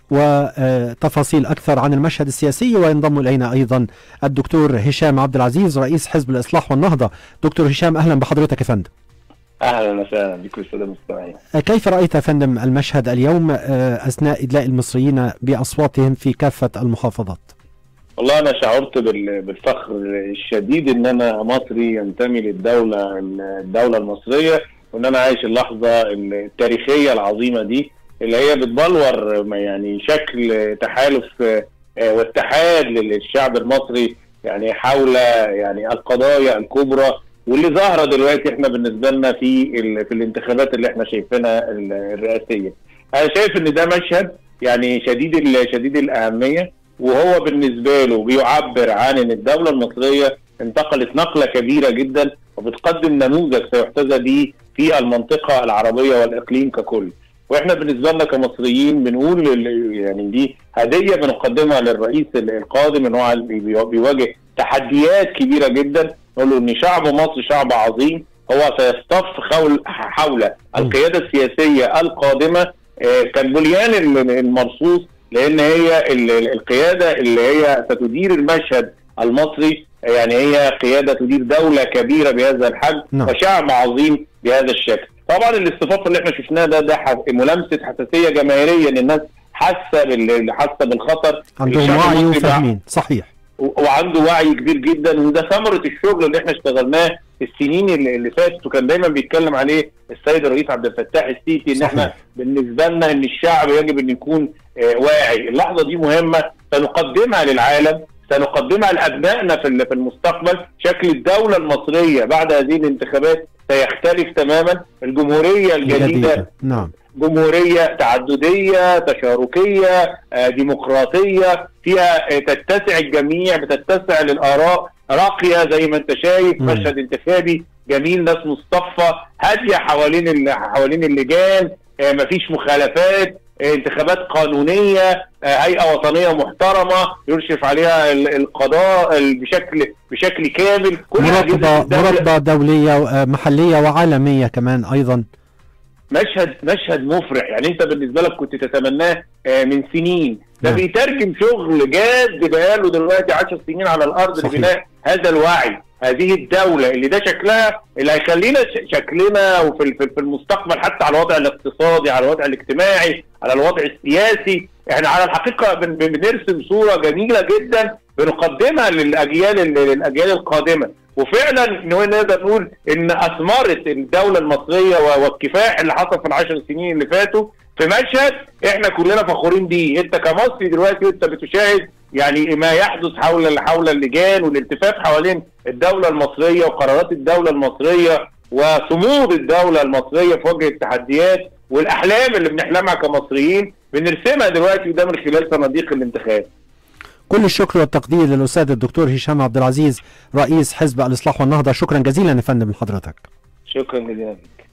وتفاصيل أكثر عن المشهد السياسي وينضم إلينا أيضا الدكتور هشام عبد العزيز رئيس حزب الإصلاح والنهضة دكتور هشام أهلا بحضرتك يا فندم اهلا وسهلا بكم الساده المستمعين. كيف رايت فندم المشهد اليوم اثناء ادلاء المصريين باصواتهم في كافه المحافظات؟ والله انا شعرت بالفخر الشديد ان انا مصري ينتمي للدوله الدوله المصريه وان انا عايش اللحظه التاريخيه العظيمه دي اللي هي بتبلور يعني شكل تحالف واتحاد للشعب المصري يعني حول يعني القضايا الكبرى واللي ظاهره دلوقتي احنا بالنسبه لنا في في الانتخابات اللي احنا شايفينها الرئاسيه. انا شايف ان ده مشهد يعني شديد شديد الاهميه وهو بالنسبه له بيعبر عن ان الدوله المصريه انتقلت نقله كبيره جدا وبتقدم نموذج سيحتذى به في المنطقه العربيه والاقليم ككل. واحنا بالنسبه لنا كمصريين بنقول يعني دي هديه بنقدمها للرئيس القادم ان هو بيواجه تحديات كبيره جدا نقول له ان شعب مصر شعب عظيم هو سيصطف حول حول القياده السياسيه القادمه كالبنيان المرصوص لان هي القياده اللي هي ستدير المشهد المصري يعني هي قياده تدير دوله كبيره بهذا الحجم نعم. وشعب عظيم بهذا الشكل. طبعا الاصطفاف اللي احنا شفناه ده ده ملامسه حساسيه جماهيريه ان الناس حاسه حاسه بالخطر عندهم وعي وفاهمين صحيح وعنده وعي كبير جدا وده ثمره الشغل اللي احنا اشتغلناه السنين اللي, اللي فاتت وكان دايما بيتكلم عليه السيد الرئيس عبد الفتاح السيسي ان احنا بالنسبه لنا ان الشعب يجب ان يكون آه واعي، اللحظه دي مهمه سنقدمها للعالم سنقدمها لابنائنا في في المستقبل، شكل الدوله المصريه بعد هذه الانتخابات سيختلف تماما، الجمهوريه الجديده جديدة. نعم جمهوريه تعدديه تشاركيه آه ديمقراطيه فيها آه تتسع الجميع بتتسع للاراء راقيه زي ما انت شايف مم. مشهد انتخابي جميل ناس مصطفى هاديه حوالين ال- حوالين اللجان آه مفيش مخالفات آه انتخابات قانونيه آه هيئه وطنيه محترمه يشرف عليها ال- القضاء ال- بشكل بشكل كامل كل مراقبة أجهزة الدولة- مراقبة دولية آه، محلية وعالمية كمان أيضا مشهد مشهد مفرح يعني انت بالنسبه لك كنت تتمناه آه، من سنين ده نعم. بيترجم شغل جاد بقاله دلوقتي 10 سنين على الارض صحيح. لبناء هذا الوعي هذه الدوله اللي ده شكلها اللي هيخلينا ش- شكلنا وفي ال- في في المستقبل حتى على الوضع الاقتصادي على الوضع الاجتماعي على الوضع السياسي احنا على الحقيقه بن- بن- بنرسم صوره جميله جدا بنقدمها للاجيال للاجيال القادمه وفعلا إنه نقدر نقول ان اثمرت الدوله المصريه و- والكفاح اللي حصل في العشر سنين اللي فاتوا في مشهد احنا كلنا فخورين بيه انت كمصري دلوقتي وانت بتشاهد يعني ما يحدث حول حول اللجان والالتفاف حوالين الدوله المصريه وقرارات الدوله المصريه وصمود الدوله المصريه في وجه التحديات والاحلام اللي بنحلمها كمصريين بنرسمها دلوقتي وده من خلال صناديق الانتخاب كل الشكر والتقدير للأستاذ الدكتور هشام عبد العزيز رئيس حزب الإصلاح والنهضة شكرا جزيلا يا فندم لحضرتك شكرا جزيلا لك